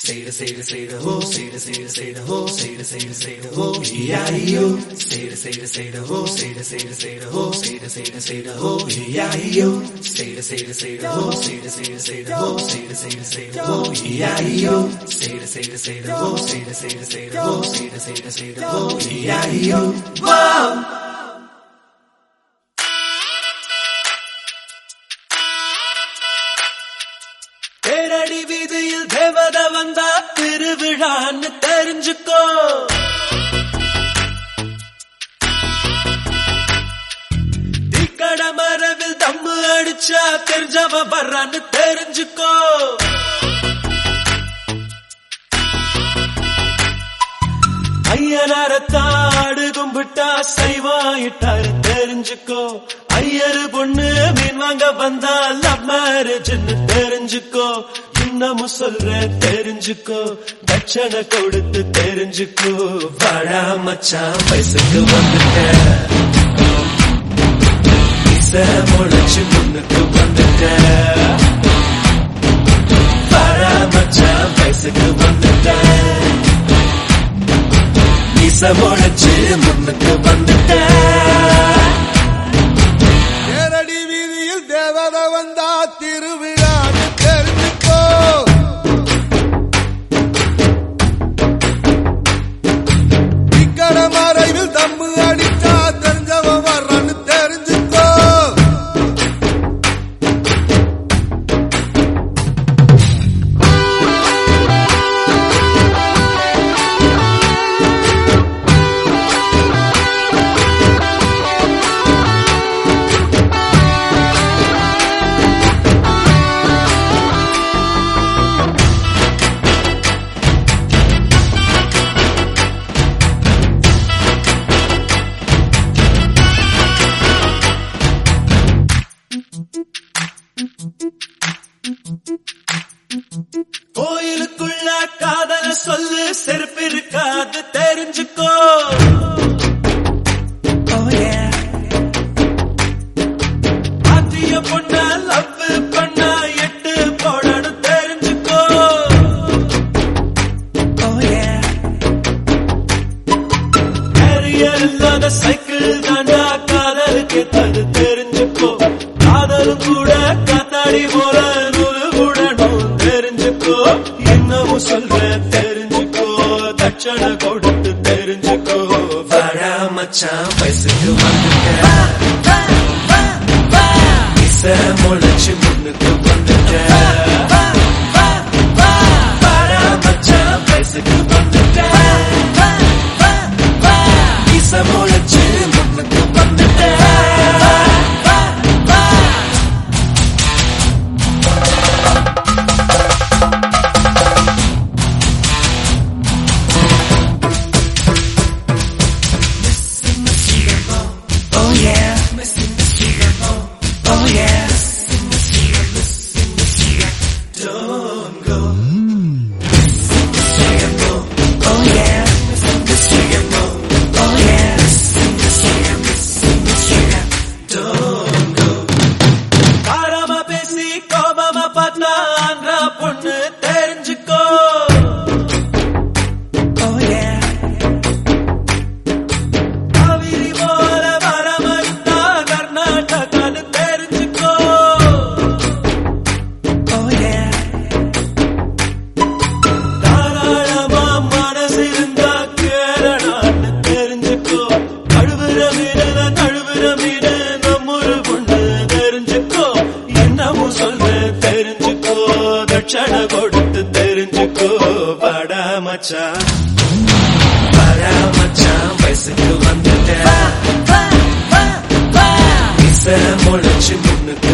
Say the say the say the ho, say the say the say the ho, say the say the say the ho, E-I-E-O. Say the say the say the ho, say the say the say the ho, say the say the say the ho, E-I-E-O. Say the say the say the ho, say the say the say the ho, say the say the say the ho, E-I-E-O. Say the say the say the ho, say the say the say the ho, say the say the say the ho, E-I-E-O. Whoa! தேரடி வீதியில் தேவத வந்தா திருவிழான்னு தெரிஞ்சுக்கோ தீக்கட மரவில் தம்மு அடிச்சா தெரிஞ்சவ வர்றான்னு தெரிஞ்சுக்கோ ஐயனாரத்தாடு கும்பிட்டா சைவாயிட்டாரு தெரிஞ்சுக்கோ ஐயரு பொண்ணு மீன் வாங்க வந்தா லவ் மேரேஜ்னு தெரிஞ்சுக்கோ இன்னமும் சொல்றேன் தெரிஞ்சுக்கோ தட்சணை கொடுத்து தெரிஞ்சுக்கோ வாடா மச்சான் வயசுக்கு வந்துட்டேன் இச முளைச்சு முன்னுக்கு வந்துட்டேன் வாடா மச்சான் வயசுக்கு வந்துட்டேன் இச முளைச்சு முன்னுக்கு வந்துட்டேன் நேரடி வீதியில் தேவத வந்தா திருவிழான்னு தெரிஞ்சுக்கோ இக்கட மறைவில் தம்மு அடிச்சா தெரிஞ்சவன் வர்றான்னு தெரிஞ்சுக்கோ கோயிலுக்குள்ள காதல சொல்லு செருப்பு இருக்காது தெரிஞ்சுக்கோ ஆத்திய பொண்ண லவ் பண்ண எட்டு போடணும் தெரிஞ்சுக்கோ கேரியர் இல்லாத சைக்கிள் தாண்டா காதலுக்கு தது தெரிஞ்சுக்கோ காதலும் கூட காத்தாடி போல நூறு விடணும் தெரிஞ்சுக்கோ என்னவும் சொல்றேன் தெரிஞ்சுக்கோ தட்சணை கொடுத்து தெரிஞ்சுக்கோ வாடா மச்சான் வயசுக்கு வந்துட்டேன் இச முளைச்சு முன்னுக்கு வந்துட்டேன் வாடா மச்சான் வயசுக்கு வந்துட்டேன் இச முளைச்சு முன்னுக்கு வந்துட்டேன் Oh yeah. Oh yeah. Don't go. Oh yeah. Oh yeah. Don't go. காரமா பேசி கோபமா பார்த்தா ஆந்திரா பொண்ணு தெரிஞ்சுக்கோ Oh yeah. காவிரி போல வரமட்டா கர்நாடகான்னு தெரிஞ்சுக்கோ Oh yeah. தாராளமா மனசு இருந்தா கேரளான்னு தெரிஞ்சுக்கோ கழுவுற மீன கழுவுற மீன நம்மொரு பொண்ணு தெரிஞ்சுக்கோ என்னமும் சொல்ற தெரிஞ்சுக்கோ தட்சணை கொடுத்து தெரிஞ்சுக்கோ வாடா மச்சான் வாடா மச்சான் வயசுக்கு வந்துட்டேன் இசை முளைச்சு முன்னுக்கு